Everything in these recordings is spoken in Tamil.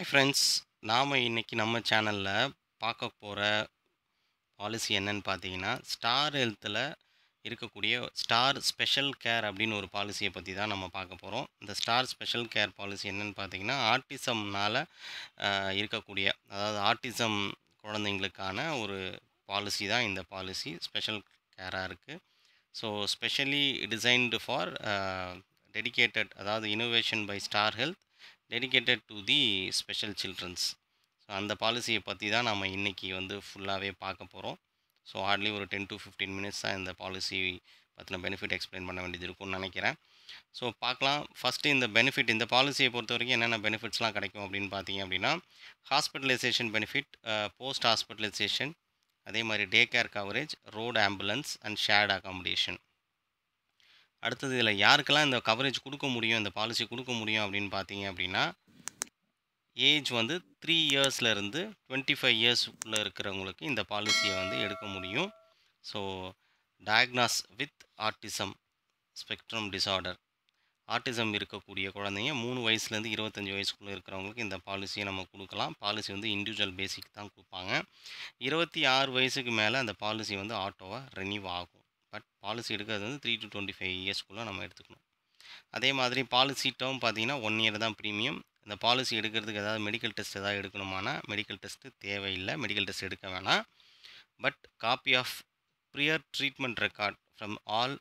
ஹாய் ஃப்ரெண்ட்ஸ் நாம் இன்னைக்கு நம்ம சேனலில் பார்க்க போகிற பாலிசி என்னன்னு பார்த்தீங்கன்னா ஸ்டார் ஹெல்த்தில் இருக்கக்கூடிய ஸ்டார் ஸ்பெஷல் கேர் அப்படின்னு ஒரு பாலிசியை பற்றி தான் நம்ம பார்க்க போகிறோம் இந்த ஸ்டார் ஸ்பெஷல் கேர் பாலிசி என்னன்னு பார்த்தீங்கன்னா ஆர்டிசம்னால் இருக்கக்கூடிய அதாவது ஆர்டிசம் குழந்தைங்களுக்கான ஒரு பாலிசி தான் இந்த பாலிசி ஸ்பெஷல் கேராக இருக்குது so specially designed for dedicated அதாவது innovation by Star Health dedicated to the special children's so அந்த பாலிசியை பற்றி தான் நம்ம இன்றைக்கி வந்து ஃபுல்லாகவே பார்க்க போகிறோம் ஸோ ஹார்ட்லி ஒரு டென் டு ஃபிஃப்டீன் மினிட்ஸ் தான் இந்த பாலிசி பற்றின பெனிஃபிட் எக்ஸ்பிளைன் பண்ண வேண்டியது இருக்கும்னு நினைக்கிறேன் ஸோ பார்க்கலாம் ஃபஸ்ட்டு இந்த பெனிஃபிட் இந்த பாலிசியை பொறுத்த வரைக்கும் என்னென்ன பெனிஃபிட்ஸ்லாம் கிடைக்கும் அப்படின்னு பார்த்தீங்க அப்படின்னா ஹாஸ்பிட்டலைசேஷன் பெனிஃபிட் போஸ்ட் ஹாஸ்பிட்டலைசேஷன் அதே மாதிரி day care coverage road ambulance and shared accommodation அடுத்தது இதில் யாருக்கெல்லாம் இந்த கவரேஜ் கொடுக்க முடியும் இந்த பாலிசி கொடுக்க முடியும் அப்படின்னு பார்த்தீங்க அப்படின்னா ஏஜ் வந்து த்ரீ இயர்ஸ்லேருந்து டுவெண்ட்டி ஃபைவ் இயர்ஸ்க்குள்ளே இருக்கிறவங்களுக்கு இந்த பாலிசியை வந்து எடுக்க முடியும் so diagnose with autism spectrum disorder autism இருக்கக்கூடிய குழந்தைங்க மூணு வயசுலேருந்து இருபத்தஞ்சி வயசுக்குள்ளே இருக்கிறவங்களுக்கு இந்த பாலிசியை நம்ம கொடுக்கலாம் பாலிசி வந்து இண்டிவிஜுவல் பேசிக் தான் கொடுப்பாங்க இருபத்தி ஆறு வயசுக்கு மேலே அந்த பாலிசி வந்து ஆட்டோவாக ரெனியூ ஆகும் பட் பாலிசி எடுக்கிறது வந்து த்ரீ டு டுவெண்ட்டி ஃபைவ் இயர்ஸ்க்குள்ளே நம்ம எடுத்துக்கணும் அதே மாதிரி பாலிசி டேர்ம் பார்த்தீங்கன்னா ஒன் இயர் தான் ப்ரீமியம் இந்த பாலிசி எடுக்கிறதுக்கு ஏதாவது மெடிக்கல் டெஸ்ட் ஏதாவது எடுக்கணுமானா மெடிக்கல் டெஸ்ட்டு தேவையில்லை மெடிக்கல் டெஸ்ட் எடுக்க வேணாம் but copy of prior treatment record from all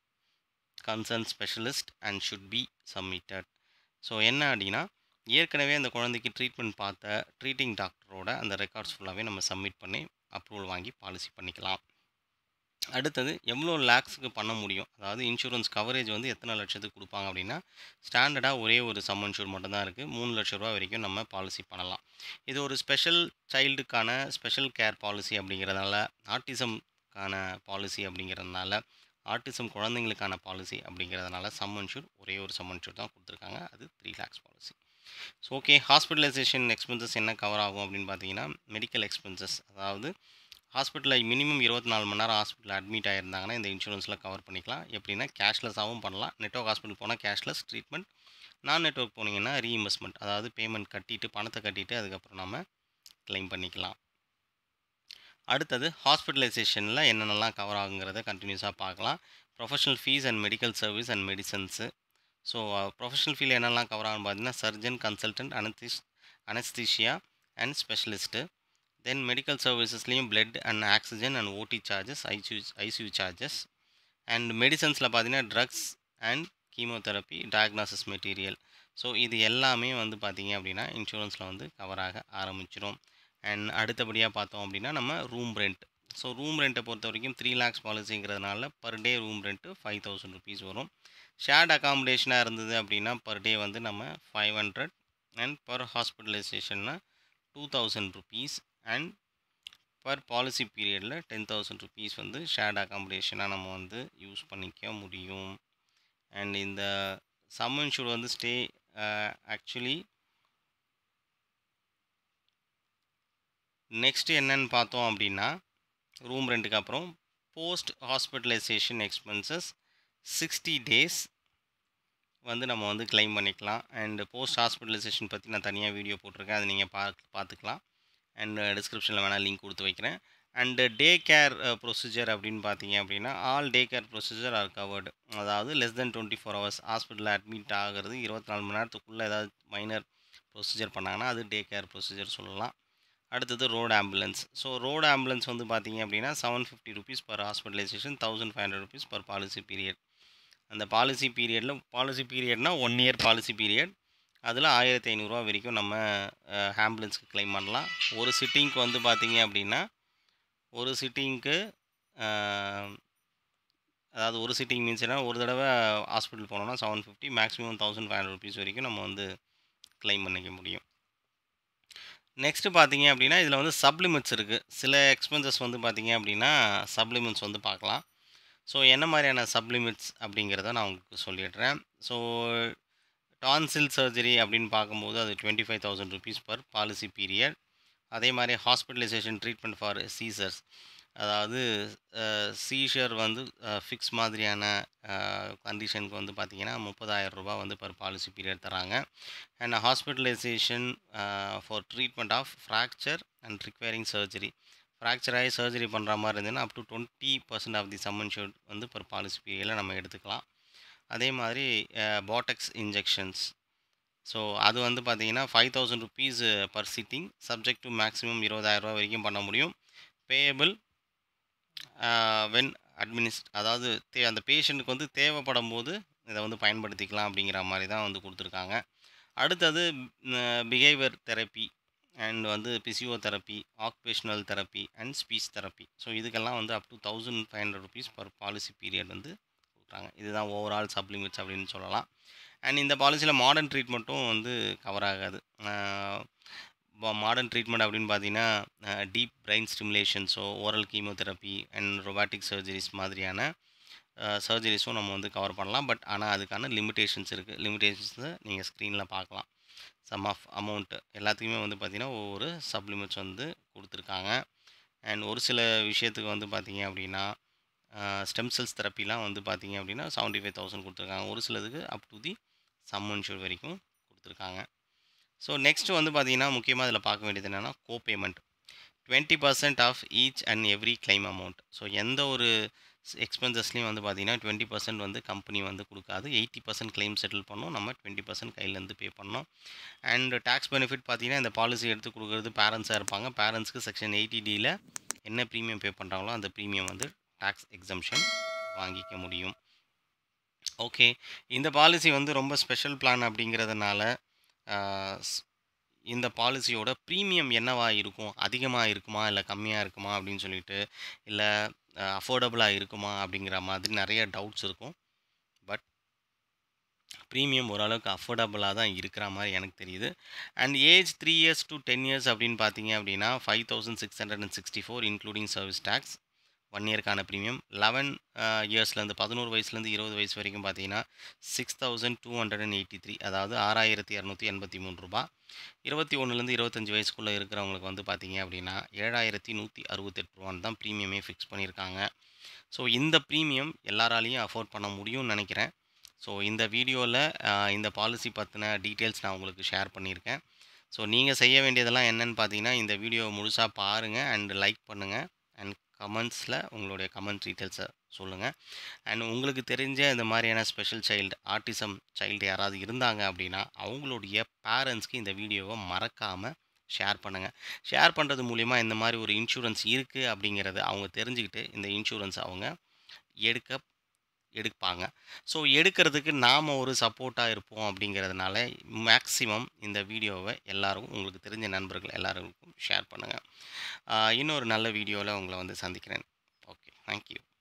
concern specialist and should be submitted so என்ன அப்படின்னா ஏற்கனவே அந்த குழந்தைக்கு ட்ரீட்மெண்ட் பார்த்த ட்ரீட்டிங் டாக்டரோட அந்த ரெக்கார்ட்ஸ் ஃபுல்லாகவே நம்ம சப்மிட் பண்ணி அப்ரூவல் வாங்கி பாலிசி பண்ணிக்கலாம் அடுத்தது எவ்வளோ லேக்ஸுக்கு பண்ண முடியும் அதாவது இன்சூரன்ஸ் கவரேஜ் வந்து எத்தனை லட்சத்துக்கு கொடுப்பாங்க அப்படின்னா ஸ்டாண்டர்டாக ஒரே ஒரு சம் இன்சூர் மட்டும் தான் இருக்குது மூணு லட்ச ரூபா வரைக்கும் நம்ம பாலிசி பண்ணலாம் இது ஒரு ஸ்பெஷல் சைல்டுக்கான ஸ்பெஷல் கேர் பாலிசி அப்படிங்கிறதுனால ஆர்டிசம்கான பாலிசி அப்படிங்கிறதுனால ஆர்டிசம் குழந்தைங்களுக்கான பாலிசி அப்படிங்கிறதுனால சம் இன்சூர் ஒரே ஒரு சம் இன்சூர் தான் கொடுத்துருக்காங்க அது three lakhs policy so okay hospitalization expenses என்ன கவர் ஆகும் அப்படின்னு பார்த்தீங்கன்னா மெடிக்கல் எக்ஸ்பென்சஸ் அதாவது ஹாஸ்பிட்டலில் மினிமம் இருபத்தி நாலு மணி நேரம் ஹாஸ்பிட்டலில் அட்மிட் ஆகிருந்தாங்கன்னா இந்த இன்சூரன்ஸில் கவர் பண்ணிக்கலாம் எப்படின்னா கேஷ்லெஸ்ஸாகவும் பண்ணலாம் நெட்ஒர்க் ஹாஸ்பிட்டல் போனால் கேஷ்லெஸ் ட்ரீட்மெண்ட் நான் நெட்ஒர்க் போனீங்கன்னா ரீஇன்வெஸ்ட்மெண்ட் அதாவது பேமெண்ட் கட்டிட்டு பணத்தை கட்டிட்டு அதுக்கப்புறம் நம்ம கிளைம் பண்ணிக்கலாம் அடுத்தது ஹாஸ்பிட்டலைசேஷனில் என்னென்னலாம் கவர் ஆகுங்கிறத கண்டினியூஸாக பார்க்கலாம் professional fees and medical service and medicines so professional feel என்னெல்லாம் கவர் ஆகும் பார்த்தீங்கன்னா surgeon consultant anaesthetist anaesthesia and specialist then medical சர்வீசஸ்லேயும் blood and oxygen and OT charges ICU ICU charges and மெடிசன்ஸில் பார்த்தீங்கன்னா drugs and chemotherapy diagnosis material so இது எல்லாமே வந்து பார்த்திங்க அப்படின்னா இன்சூரன்ஸில் வந்து கவராக ஆரம்பிச்சிடும் அண்ட் அடுத்தபடியாக பார்த்தோம் அப்படின்னா நம்ம ரூம் ரெண்ட் ஸோ ரூம் ரெண்ட்டை பொறுத்த வரைக்கும் த்ரீ லேக்ஸ் பாலிசிங்கிறதுனால per day room rent five thousand rupees வரும் ஷேர்ட் அகாமடேஷனாக இருந்தது அப்படின்னா பர் டே வந்து நம்ம ஃபைவ் ஹண்ட்ரட் அண்ட் பர் ஹாஸ்பிட்டலைசேஷன்னா two thousand rupees and per policy பீரியடில் டென் தௌசண்ட் ருபீஸ் வந்து ஷேர்ட் அகாமடேஷனாக நம்ம வந்து யூஸ் பண்ணிக்க முடியும் அண்ட் இந்த சம் இன்சூர் வந்து ஸ்டே ஆக்சுவலி நெக்ஸ்ட்டு என்னன்னு பார்த்தோம் அப்படின்னா ரூம் ரெண்ட்டுக்கு அப்புறம் post hospitalization expenses sixty days வந்து நம்ம வந்து கிளைம் பண்ணிக்கலாம் அண்ட் போஸ்ட் ஹாஸ்பிட்டலைசேஷன் பற்றி நான் தனியாக வீடியோ போட்டிருக்கேன் அதை நீங்கள் பா பார்த்துக்கலாம் அண்ட் டிஸ்கிரிப்ஷனில் வேணால் லிங்க் கொடுத்து வைக்கிறேன் அண்டு டே கேர் ப்ரொசீஜர் அப்படின்னு பார்த்தீங்க அப்படின்னா all day care procedure are covered அதாவது less then twenty four hours ஹாஸ்பிட்டலில் அட்மிட் ஆகிறது இருபத்தி நாலு மணி நேரத்துக்குள்ளே ஏதாவது மைனர் ப்ரொசீஜர் பண்ணாங்கன்னா அது டே கேர் ப்ரொசீஜர் சொல்லலாம் அடுத்தது road ambulance so road ambulance வந்து பார்த்தீங்க அப்படின்னா seven fifty rupees per hospitalization thousand five hundred rupees per policy period அந்த பாலிசி பீரியடில் பாலிசி பீரியட்னால் ஒன் இயர் பாலிசி பீரியட் அதில் ஆயிரத்தி ஐநூறுரூவா வரைக்கும் நம்ம ஆம்புலன்ஸ்க்கு கிளைம் பண்ணலாம் ஒரு சிட்டிங்க்கு வந்து பார்த்திங்க அப்படின்னா ஒரு சிட்டிங்க்கு அதாவது ஒரு சிட்டிங் மீன்ஸ் என்ன ஒரு தடவை ஹாஸ்பிட்டல் போனோம்னா seven fifty maximum thousand five hundred rupees வரைக்கும் நம்ம வந்து கிளைம் பண்ணிக்க முடியும் நெக்ஸ்ட்டு பார்த்தீங்க அப்படின்னா இதில் வந்து சப்ளிமெண்ட்ஸ் இருக்குது சில எக்ஸ்பென்சஸ் வந்து பார்த்திங்க அப்படின்னா சப்ளிமெண்ட்ஸ் வந்து பார்க்கலாம் ஸோ என்ன மாதிரியான சப்ளிமெண்ட்ஸ் அப்படிங்கிறத நான் உங்களுக்கு சொல்லிடுறேன் ஸோ டான்சில் சர்ஜரி அப்படின்னு பார்க்கும்போது அது twenty five thousand rupees per policy period அதே மாதிரி ஹாஸ்பிட்டலைசேஷன் ட்ரீட்மெண்ட் ஃபார் சீசர்ஸ் அதாவது சீஷர் வந்து ஃபிக்ஸ் மாதிரியான கண்டிஷனுக்கு வந்து பார்த்தீங்கன்னா முப்பதாயிரம் ரூபாய் வந்து பர் பாலிசி பீரியட் தராங்க and hospitalisation for treatment of fracture and requiring surgery fracture ஆகி சர்ஜரி பண்ணுற மாதிரி இருந்ததுன்னா up to twenty percent of the sum insured வந்து பர் பாலிசி பீரியடில் நம்ம எடுத்துக்கலாம் அதே மாதிரி பாட்டக்ஸ் இன்ஜெக்ஷன்ஸ் ஸோ அது வந்து பார்த்தீங்கன்னா five thousand rupees per sitting subject to maximum இருபதாயிரரூபா வரைக்கும் பண்ண முடியும் பேயபிள் வென் அட்மினிஸ்ட் அதாவது தே அந்த பேஷண்ட்டுக்கு வந்து தேவைப்படும் போது இதை வந்து பயன்படுத்திக்கலாம் அப்படிங்கிற மாதிரி தான் வந்து கொடுத்துருக்காங்க அடுத்தது பிஹேவியர் தெரப்பி அண்ட் வந்து physiotherapy occupational therapy and speech therapy so இதுக்கெல்லாம் வந்து up to thousand five hundred rupees per policy period வந்து கொடுக்குறாங்க இதுதான் ஓவரால் சப்ளிமெண்ட்ஸ் அப்படின்னு சொல்லலாம் அண்ட் இந்த பாலிசியில் மாடர்ன் ட்ரீட்மெண்ட்டும் வந்து கவர் ஆகாது மாடர்ன் ட்ரீட்மெண்ட் அப்படின்னு பார்த்தீங்கன்னா deep brain stimulation so oral chemotherapy and robotic surgeries மாதிரியான சர்ஜரிஸும் நம்ம வந்து கவர் பண்ணலாம் பட் ஆனால் அதுக்கான லிமிடேஷன்ஸ் இருக்குது லிமிடேஷன்ஸை நீங்கள் ஸ்க்ரீனில் பார்க்கலாம் சம் ஆஃப் அமௌண்ட்டு எல்லாத்துக்குமே வந்து பார்த்திங்கன்னா ஒவ்வொரு சப்ளிமெண்ட்ஸ் வந்து கொடுத்துருக்காங்க அண்ட் ஒரு சில விஷயத்துக்கு வந்து பார்த்திங்க அப்படின்னா ஸ்டெம் செல்ஸ் தெரப்பிலாம் வந்து பார்த்திங்க அப்படின்னா செவன்ட்டி ஃபைவ் தௌசண்ட் கொடுத்துருக்காங்க ஒரு சிலதுக்கு up to the sum insure வரைக்கும் கொடுத்துருக்காங்க ஸோ நெக்ஸ்ட்டு வந்து பார்த்திங்கன்னா முக்கியமாக இதில் பார்க்க வேண்டியது என்னென்னா co payment twenty percent of each and every claim amount so எந்த ஒரு எக்ஸ்பென்சஸ்லேயும் வந்து பார்த்திங்கன்னா டுவெண்ட்டி பர்சன்ட் வந்து கம்பெனி வந்து கொடுக்காது எயிட்டி பர்சன்ட் கிளைம் செட்டில் பண்ணோம் நம்ம டுவெண்ட்டி பர்சன்ட் கையிலேருந்து பே பண்ணோம் அண்ட் டேக்ஸ் பெனிஃபிட் பார்த்திங்கன்னா இந்த பாலிசி எடுத்து கொடுக்குறது பேரண்ட்ஸாக இருப்பாங்க பேரண்ட்ஸ்க்கு செக்ஷன் எயிட்டி டியில் என்ன ப்ரீமியம் பே பண்ணுறாங்களோ அந்த ப்ரீமியம் வந்து டேக்ஸ் எக்ஸம்ஷன் வாங்கிக்க முடியும் ஓகே இந்த பாலிசி வந்து ரொம்ப ஸ்பெஷல் பிளான் அப்படிங்கிறதுனால இந்த பாலிசியோட ப்ரீமியம் என்னவா இருக்கும் அதிகமாக இருக்குமா இல்லை கம்மியாக இருக்குமா அப்படின்னு சொல்லிட்டு இல்லை அஃபோர்டபுளாக இருக்குமா அப்படிங்கிற மாதிரி நிறைய டவுட்ஸ் இருக்கும் பட் ப்ரீமியம் ஓரளவுக்கு அஃபோர்டபுளாக தான் இருக்கிற மாதிரி எனக்கு தெரியுது and age three years to ten years அப்படின்னு பார்த்தீங்க அப்படின்னா five thousand six hundred and sixty four including service tax one இயர்க்கான ப்ரீமியம் லெவன் இயர்ஸ்லேருந்து பதினோரு வயசுலேருந்து இருபது வயசு வரைக்கும் பார்த்தீங்கன்னா six thousand two hundred and eighty three அதாவது ஆறாயிரத்தி இரநூத்தி எண்பத்தி மூணு ரூபா இருபத்தி ஒன்றுலேருந்து இருபத்தஞ்சி வயசுக்குள்ளே இருக்கிறவங்களுக்கு வந்து பார்த்தீங்க அப்படின்னா ஏழாயிரத்தி நூற்றி அறுபத்தெட்டு ரூபான்னு தான் ப்ரீமியமே ஃபிக்ஸ் பண்ணியிருக்காங்க ஸோ இந்த ப்ரீமியம் எல்லாராலையும் அஃபோர்ட் பண்ண முடியும்னு நினைக்கிறேன் ஸோ இந்த வீடியோவில் இந்த பாலிசி பற்றின டீட்டெயில்ஸ் நான் உங்களுக்கு ஷேர் பண்ணியிருக்கேன் ஸோ நீங்கள் செய்ய வேண்டியதெல்லாம் என்னென்னு பார்த்தீங்கன்னா இந்த வீடியோவை முழுசாக பாருங்கள் அண்ட் லைக் பண்ணுங்கள் அண்ட் கமெண்ட்ஸில் உங்களுடைய கமெண்ட் டீட்டெயில்ஸை சொல்லுங்கள் அண்ட் உங்களுக்கு தெரிஞ்ச இந்த மாதிரியான ஸ்பெஷல் சைல்டு ஆர்டிசம் சைல்டு யாராவது இருந்தாங்க அப்படின்னா அவங்களுடைய பேரண்ட்ஸ்க்கு இந்த வீடியோவை மறக்காமல் ஷேர் பண்ணுங்கள் ஷேர் பண்ணுறது மூலிமா இந்த மாதிரி ஒரு இன்சூரன்ஸ் இருக்குது அப்படிங்கிறத அவங்க தெரிஞ்சுக்கிட்டு இந்த இன்சூரன்ஸ் அவங்க எடுக்க எடுப்பாங்க ஸோ எடுக்கிறதுக்கு நாம் ஒரு சப்போர்ட்டாக இருப்போம் அப்படிங்கிறதுனால மேக்ஸிமம் இந்த வீடியோவை எல்லாருக்கும் உங்களுக்கு தெரிஞ்ச நண்பர்கள் எல்லாருக்கும் ஷேர் பண்ணுங்கள் இன்னொரு நல்ல வீடியோவில் உங்களை வந்து சந்திக்கிறேன் ஓகே தேங்க்யூ